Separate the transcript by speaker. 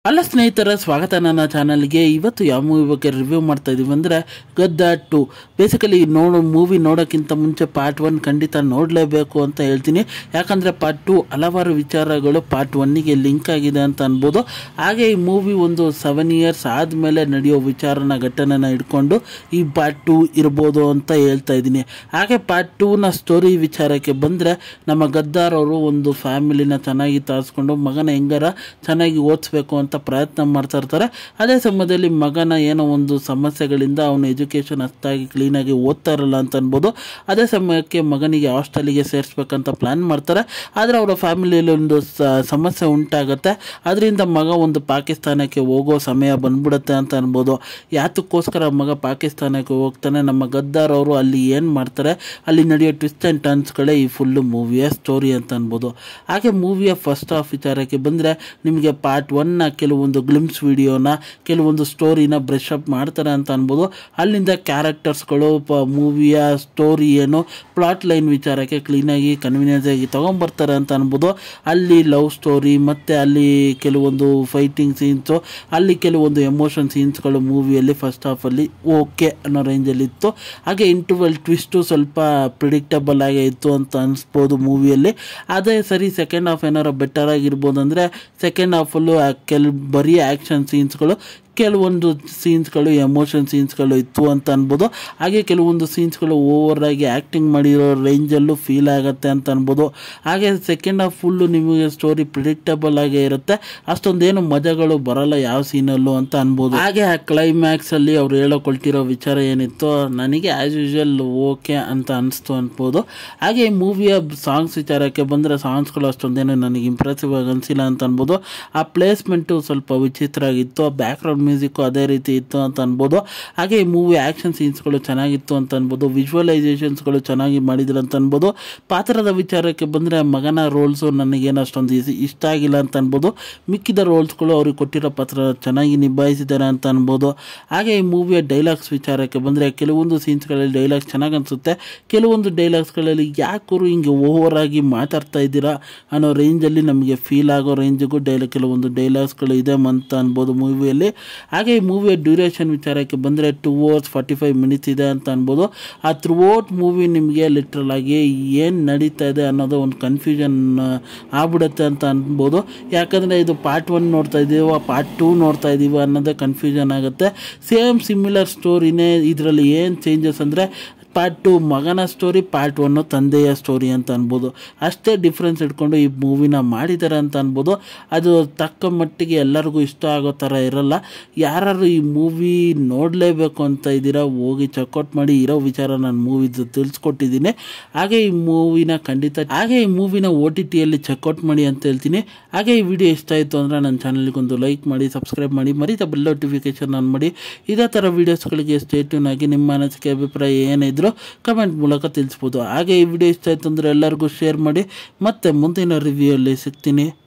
Speaker 1: ಅಲ್ಲ ಸ್ನೇಹಿತರ ಸ್ವಾಗತ ನನ್ನ ಚಾನಲ್ಗೆ ಇವತ್ತು ಯಾವ ಮೂವಿ ಬಗ್ಗೆ ರಿವ್ಯೂ ಮಾಡ್ತಾ ಇದೀವಿ ಅಂದರೆ ಗದ್ದ ಟು ಬೇಸಿಕಲಿ ನೋಡು ಮೂವಿ ನೋಡೋಕ್ಕಿಂತ ಮುಂಚೆ ಪಾರ್ಟ್ ಒನ್ ಖಂಡಿತ ನೋಡಲೇಬೇಕು ಅಂತ ಹೇಳ್ತೀನಿ ಯಾಕಂದರೆ ಪಾರ್ಟ್ ಟು ಹಲವಾರು ವಿಚಾರಗಳು ಪಾರ್ಟ್ ಒನ್ನಿಗೆ ಲಿಂಕ್ ಆಗಿದೆ ಅಂತ ಅನ್ಬೋದು ಹಾಗೆ ಈ ಮೂವಿ ಒಂದು ಸೆವೆನ್ ಇಯರ್ಸ್ ಆದಮೇಲೆ ನಡೆಯೋ ವಿಚಾರನ ಘಟನೆನ ಇಟ್ಕೊಂಡು ಈ ಪಾರ್ಟ್ ಟು ಇರ್ಬೋದು ಅಂತ ಹೇಳ್ತಾ ಇದ್ದೀನಿ ಹಾಗೆ ಪಾರ್ಟ್ ಟೂನ ಸ್ಟೋರಿ ವಿಚಾರಕ್ಕೆ ಬಂದರೆ ನಮ್ಮ ಗದ್ದಾರ್ ಅವರು ಒಂದು ಫ್ಯಾಮಿಲಿನ ಚೆನ್ನಾಗಿ ತಾರಿಸ್ಕೊಂಡು ಮಗನ ಹೆಂಗಾರ ಚೆನ್ನಾಗಿ ಓದಿಸ್ಬೇಕು ಅಂತ ಪ್ರಯತ್ನ ಮಾಡ್ತಾ ಇರ್ತಾರೆ ಅದೇ ಸಮಯದಲ್ಲಿ ಮಗನ ಏನೋ ಒಂದು ಸಮಸ್ಯೆಗಳಿಂದ ಅವನು ಎಜುಕೇಷನ್ ಅಷ್ಟಾಗಿ ಕ್ಲೀನಾಗಿ ಓದ್ತಾ ಇರಲ್ಲ ಅಂತ ಅನ್ಬೋದು ಅದೇ ಸಮಯಕ್ಕೆ ಮಗನಿಗೆ ಹಾಸ್ಟೆಲಿಗೆ ಸೇರಿಸ್ಬೇಕಂತ ಪ್ಲ್ಯಾನ್ ಮಾಡ್ತಾರೆ ಆದರೆ ಅವರ ಫ್ಯಾಮಿಲಿಯಲ್ಲಿ ಒಂದು ಸ- ಸಮಸ್ಯೆ ಉಂಟಾಗುತ್ತೆ ಅದರಿಂದ ಮಗ ಒಂದು ಪಾಕಿಸ್ತಾನಕ್ಕೆ ಹೋಗೋ ಸಮಯ ಬಂದ್ಬಿಡುತ್ತೆ ಅಂತ ಅನ್ಬೋದು ಯಾತಕ್ಕೋಸ್ಕರ ಮಗ ಪಾಕಿಸ್ತಾನಕ್ಕೆ ಹೋಗ್ತಾನೆ ನಮ್ಮ ಗದ್ದಾರ್ ಅವರು ಅಲ್ಲಿ ಏನು ಮಾಡ್ತಾರೆ ಅಲ್ಲಿ ನಡೆಯೋ ಟ್ವಿಸ್ಟ್ ಆ್ಯಂಡ್ ಟರ್ನ್ಸ್ಗಳೇ ಈ ಫುಲ್ಲು ಮೂವಿಯ ಸ್ಟೋರಿ ಅಂತ ಅನ್ಬೋದು ಹಾಗೆ ಮೂವಿಯ ಫಸ್ಟ್ ಹಾಫ್ ವಿಚಾರಕ್ಕೆ ಬಂದರೆ ನಿಮಗೆ ಪಾರ್ಟ್ ಒನ್ನ ಕೆಲವೊಂದು ಗ್ಲಿಮ್ಸ್ ವಿಡಿಯೋನ ಕೆಲವೊಂದು ಸ್ಟೋರಿನ ಬ್ರಷ್ ಅಪ್ ಮಾಡ್ತಾರೆ ಅಂತ ಅನ್ಬೋದು ಅಲ್ಲಿಂದ ಕ್ಯಾರೆಕ್ಟರ್ಸ್ಗಳು ಪ ಮೂವಿಯ ಸ್ಟೋರಿ ಏನು ಪ್ಲಾಟ್ ಲೈನ್ ವಿಚಾರಕ್ಕೆ ಕ್ಲೀನಾಗಿ ಕನ್ವೀನಿಯನ್ಸ್ ಆಗಿ ತೊಗೊಂಬರ್ತಾರೆ ಅಂತ ಅನ್ಬೋದು ಅಲ್ಲಿ ಲವ್ ಸ್ಟೋರಿ ಮತ್ತು ಅಲ್ಲಿ ಕೆಲವೊಂದು ಫೈಟಿಂಗ್ ಸೀನ್ಸು ಅಲ್ಲಿ ಕೆಲವೊಂದು ಎಮೋಷನ್ ಸೀನ್ಸ್ಗಳು ಮೂವಿಯಲ್ಲಿ ಫಸ್ಟ್ ಹಾಫಲ್ಲಿ ಓಕೆ ಅನ್ನೋ ರೇಂಜಲ್ಲಿ ಇತ್ತು ಹಾಗೆ ಇಂಟರ್ವಲ್ ಟ್ವಿಸ್ಟು ಸ್ವಲ್ಪ ಪ್ರಿಡಿಕ್ಟಬಲ್ ಆಗೇ ಇತ್ತು ಅಂತ ಅನಿಸ್ಬೋದು ಮೂವಿಯಲ್ಲಿ ಅದೇ ಸರಿ ಸೆಕೆಂಡ್ ಹಾಫ್ ಏನಾರು ಬೆಟರ್ ಆಗಿರ್ಬೋದು ಅಂದರೆ ಸೆಕೆಂಡ್ ಹಾಫಲ್ಲೂ ಕೆಲ್ ಬರೀ ಆ್ಯಕ್ಷನ್ ಸೀನ್ಸ್ಗಳು ಕೆಲವೊಂದು ಸೀನ್ಸ್ಗಳು ಎಮೋಷನ್ ಸೀನ್ಸ್ಗಳು ಇತ್ತು ಅಂತ ಅನ್ಬೋದು ಹಾಗೆ ಕೆಲವೊಂದು ಸೀನ್ಸ್ಗಳು ಓವರ್ ಆಗಿ ಆ್ಯಕ್ಟಿಂಗ್ ಮಾಡಿರೋ ರೇಂಜಲ್ಲೂ ಫೀಲ್ ಆಗುತ್ತೆ ಅಂತ ಅನ್ಬೋದು ಹಾಗೆ ಸೆಕೆಂಡ್ ಹಾಫ್ ಫುಲ್ಲು ನಿಮಗೆ ಸ್ಟೋರಿ ಪ್ರಿಡಿಕ್ಟಬಲ್ ಆಗೇ ಇರುತ್ತೆ ಅಷ್ಟೊಂದೇನು ಮಜಗಳು ಬರಲ್ಲ ಯಾವ ಸೀನಲ್ಲೂ ಅಂತ ಅನ್ಬೋದು ಹಾಗೆ ಆ ಕ್ಲೈಮ್ಯಾಕ್ಸಲ್ಲಿ ಅವ್ರು ಹೇಳೋಕೊಳ್ತಿರೋ ವಿಚಾರ ಏನಿತ್ತು ನನಗೆ ಆ್ಯಸ್ ಯೂಶುವಲ್ ಓಕೆ ಅಂತ ಅನಿಸ್ತು ಅನ್ಬೋದು ಹಾಗೆ ಈ ಮೂವಿಯ ಸಾಂಗ್ಸ್ ವಿಚಾರಕ್ಕೆ ಬಂದರೆ ಸಾಂಗ್ಸ್ಗಳು ಅಷ್ಟೊಂದೇನು ನನಗೆ ಇಂಪ್ರೆಸಿವ್ ಆಗಿ ಅನಿಸಿಲ್ಲ ಅಂತ ಅನ್ಬೋದು ಆ ಪ್ಲೇಸ್ಮೆಂಟು ಸ್ವಲ್ಪ ವಿಚಿತ್ರ ಆಗಿತ್ತು ಆ ಬ್ಯಾಕ್ಗ್ರೌಂಡ್ ಮ್ಯೂಸಿಕ್ಕು ಅದೇ ರೀತಿ ಇತ್ತು ಅಂತ ಅನ್ಬೋದು ಹಾಗೆ ಈ ಮೂವಿ ಆ್ಯಕ್ಷನ್ ಸೀನ್ಸ್ಗಳು ಚೆನ್ನಾಗಿತ್ತು ಅಂತ ಅನ್ಬೋದು ವಿಜುವಲೈಸೇಷನ್ಸ್ಗಳು ಚೆನ್ನಾಗಿ ಮಾಡಿದ್ರು ಅಂತ ಅನ್ಬೋದು ಪಾತ್ರದ ವಿಚಾರಕ್ಕೆ ಬಂದರೆ ಮಗನ ರೋಲ್ಸು ನನಗೇನು ಅಷ್ಟೊಂದು ಇಸ್- ಇಷ್ಟ ಆಗಿಲ್ಲ ಅಂತ ಅನ್ಬೋದು ಮಿಕ್ಕಿದ ರೋಲ್ಸ್ಗಳು ಅವ್ರಿಗೆ ಕೊಟ್ಟಿರೋ ಪಾತ್ರ ಚೆನ್ನಾಗಿ ನಿಭಾಯಿಸಿದ್ದಾರೆ ಅಂತ ಅನ್ಬೋದು ಹಾಗೆ ಈ ಮೂವಿಯ ಡೈಲಾಗ್ಸ್ ವಿಚಾರಕ್ಕೆ ಬಂದರೆ ಕೆಲವೊಂದು ಸೀನ್ಸ್ಗಳಲ್ಲಿ ಡೈಲಾಗ್ಸ್ ಚೆನ್ನಾಗಿ ಅನಿಸುತ್ತೆ ಕೆಲವೊಂದು ಡೈಲಾಗ್ಸ್ಗಳಲ್ಲಿ ಯಾಕೂರು ಹಿಂಗೆ ಓವರ್ ಆಗಿ ಮಾತಾಡ್ತಾ ಇದ್ದೀರಾ ಅನ್ನೋ ರೇಂಜಲ್ಲಿ ನಮಗೆ ಫೀಲ್ ಆಗೋ ರೇಂಜಿಗೂ ಡೈಲಾಗ್ ಕೆಲವೊಂದು ಡೈಲಾಗ್ಸ್ಗಳು ಇದೆ ಅಂತ ಅನ್ಬೋದು ಮೂವಿಯಲ್ಲಿ ಹಾಗೆ ಈ ಮೂವಿಯ ಡ್ಯೂರೇಷನ್ ವಿಚಾರಕ್ಕೆ ಬಂದರೆ two hours forty five minutes ಇದೆ ಅಂತ ಅನ್ಬೋದು ಆ ಥ್ರೂ ಔಟ್ ಮೂವಿ ನಿಮಗೆ ಲಿಟ್ರಲ್ ಆಗಿ ಏನು ನಡೀತಾ ಇದೆ ಅನ್ನೋದು ಒಂದು ಕನ್ಫ್ಯೂಷನ್ ಆಗ್ಬಿಡುತ್ತೆ ಅಂತ ಅನ್ಬೋದು ಯಾಕಂದರೆ ಇದು ಪಾರ್ಟ್ ಒನ್ ನೋಡ್ತಾ ಇದ್ದೀವೋ ಪಾರ್ಟ್ ಟೂ ನೋಡ್ತಾ ಇದ್ದೀವ ಅನ್ನೋದೇ ಕನ್ಫ್ಯೂಷನ್ ಆಗುತ್ತೆ ಸೇಮ್ ಸಿಮಿಲರ್ ಸ್ಟೋರಿನೇ ಇದರಲ್ಲಿ ಏನು ಚೇಂಜಸ್ ಅಂದರೆ ಪಾರ್ಟ್ ಟು ಮಗನ ಸ್ಟೋರಿ ಪಾರ್ಟ್ ಒನ್ನು ತಂದೆಯ ಸ್ಟೋರಿ ಅಂತ ಅನ್ಬೋದು ಅಷ್ಟೇ ಡಿಫ್ರೆನ್ಸ್ ಇಟ್ಕೊಂಡು ಈ ಮೂವಿನ ಮಾಡಿದ್ದಾರೆ ಅಂತ ಅನ್ಬೋದು ಅದು ತಕ್ಕ ಮಟ್ಟಿಗೆ ಎಲ್ಲರಿಗೂ ಇಷ್ಟ ಆಗೋ ಥರ ಇರಲ್ಲ ಯಾರು ಈ ಮೂವಿ ನೋಡಲೇಬೇಕು ಅಂತ ಇದ್ದೀರಾ ಹೋಗಿ ಚೆಕ್ಔಟ್ ಮಾಡಿ ಇರೋ ವಿಚಾರ ನಾನು ಮೂವಿದು ತಿಳಿಸ್ಕೊಟ್ಟಿದ್ದೀನಿ ಹಾಗೆ ಈ ಮೂವಿನ ಖಂಡಿತ ಹಾಗೆ ಈ ಮೂವಿನ ಓ ಟಿ ಟಿಯಲ್ಲಿ ಚೆಕ್ಔಟ್ ಮಾಡಿ ಅಂತ ಹೇಳ್ತೀನಿ ಹಾಗೆ ಈ ವಿಡಿಯೋ ಇಷ್ಟ ಆಯಿತು ಅಂದರೆ ನನ್ನ ಚಾನಲ್ಗೊಂದು ಲೈಕ್ ಮಾಡಿ ಸಬ್ಸ್ಕ್ರೈಬ್ ಮಾಡಿ ಮರಿತ ಬೆಲ್ ನೋಟಿಫಿಕೇಶನ್ ಆನ್ ಮಾಡಿ ಇದೇ ಥರ ವೀಡಿಯೋಸ್ಗಳಿಗೆ ಸ್ಟೇಟ್ಯೂನ್ ಆಗಿ ನಿಮ್ಮ ಅನಿಸಿಕೆ ಅಭಿಪ್ರಾಯ ಏನಿದ್ರು ಕಮೆಂಟ್ ಮೂಲಕ ತಿಳಿಸ್ಬೋದು ಹಾಗೆ ಈ ವಿಡಿಯೋ ಇಷ್ಟ ಆಯಿತು ಅಂದರೆ ಎಲ್ಲರಿಗೂ ಶೇರ್ ಮಾಡಿ ಮತ್ತೆ ಮುಂದಿನ ರಿವ್ಯೂಯಲ್ಲಿ ಸಿಗ್ತೀನಿ